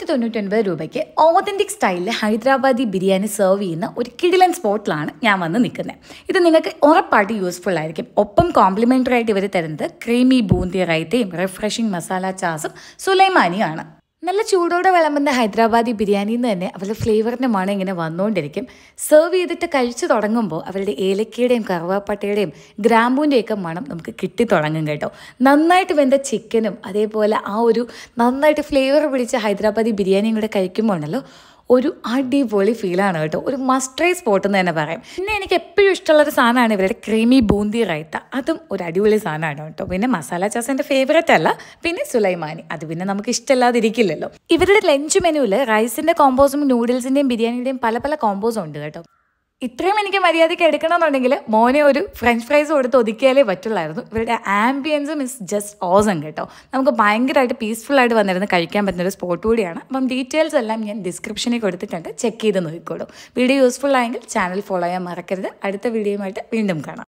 നാനൂറ്റി തൊണ്ണൂറ്റൊൻപത് രൂപയ്ക്ക് ഓതൻറ്റിക് സ്റ്റൈലിൽ ഹൈദരാബാദി ബിരിയാണി സെർവ് ചെയ്യുന്ന ഒരു കിടിലൻ സ്പോട്ടിലാണ് ഞാൻ വന്ന് നിൽക്കുന്നത് ഇത് നിങ്ങൾക്ക് ഉറപ്പായിട്ട് യൂസ്ഫുൾ ആയിരിക്കും ഒപ്പം കോംപ്ലിമെൻ്ററി ആയിട്ട് ഇവർ തരുന്നത് ക്രീമി ബൂന്തി റൈത്തയും റിഫ്രഷിംഗ് മസാല ചാസും സുലൈമാനിയാണ് നല്ല ചൂടോടെ വിളമ്പുന്ന ഹൈദരാബാദി ബിരിയാണിയിൽ നിന്ന് തന്നെ അവരുടെ ഫ്ലേവറിൻ്റെ മണം ഇങ്ങനെ വന്നുകൊണ്ടിരിക്കും സെർവ് ചെയ്തിട്ട് കഴിച്ചു തുടങ്ങുമ്പോൾ അവരുടെ ഏലക്കയുടെയും കറുവാപ്പട്ടയുടെയും ഗ്രാമ്പൂൻ്റെയൊക്കെ മണം നമുക്ക് കിട്ടി തുടങ്ങും കേട്ടോ നന്നായിട്ട് വെന്ത ചിക്കനും അതേപോലെ ആ ഒരു നന്നായിട്ട് ഫ്ലേവർ പിടിച്ച ഹൈദരാബാദി ബിരിയാണിയും കൂടെ കഴിക്കുമ്പോൾ ഉണ്ടല്ലോ ഒരു അടിപൊളി ഫീലാണ് കേട്ടോ ഒരു മസ്റ്റ് ട്രൈ സ്പോട്ട് എന്ന് തന്നെ പറയാം പിന്നെ എനിക്ക് എപ്പോഴും ഇഷ്ടമുള്ള ഒരു സാധനമാണ് ഇവരുടെ ക്രീമി ബൂന്തി റൈത്ത അതും ഒരു അടിപൊളി സാധനമാണ് കേട്ടോ പിന്നെ മസാല ചാസ് എൻ്റെ ഫേവറേറ്റ് അല്ല പിന്നെ സുലൈമാനി അത് പിന്നെ നമുക്ക് ഇഷ്ടമല്ലാതിരിക്കില്ലല്ലോ ഇവരുടെ ലഞ്ച് മെനുവിൽ റൈസിൻ്റെ കോമ്പോസും നൂഡിൽസിൻ്റെയും ബിരിയാണിയുടെയും പല പല കോമ്പോസും ഉണ്ട് കേട്ടോ ഇത്രയും എനിക്ക് മര്യാദയ്ക്ക് എടുക്കണമെന്നുണ്ടെങ്കിൽ മോനെ ഒരു ഫ്രഞ്ച് ഫ്രൈസ് കൊടുത്ത് ഒതുക്കിയാലേ പറ്റുള്ളായിരുന്നു ഇവരുടെ ആംബിയൻസും ഇസ് ജസ്റ്റ് ഓസം കേട്ടോ നമുക്ക് ഭയങ്കരമായിട്ട് പീസ്ഫുൾ ആയിട്ട് വന്നിരുന്ന് കഴിക്കാൻ പറ്റുന്ന ഒരു സ്പോട്ട് കൂടിയാണ് അപ്പം ഡീറ്റെയിൽസ് എല്ലാം ഞാൻ ഡിസ്ക്രിപ്ഷനിൽ കൊടുത്തിട്ടുണ്ട് ചെക്ക് ചെയ്ത് നോക്കിക്കോളൂ വീഡിയോ യൂസ്ഫുൾ ആയെങ്കിൽ ചാനൽ ഫോളോ ചെയ്യാൻ മറക്കരുത് അടുത്ത വീഡിയോയുമായിട്ട് വീണ്ടും കാണാം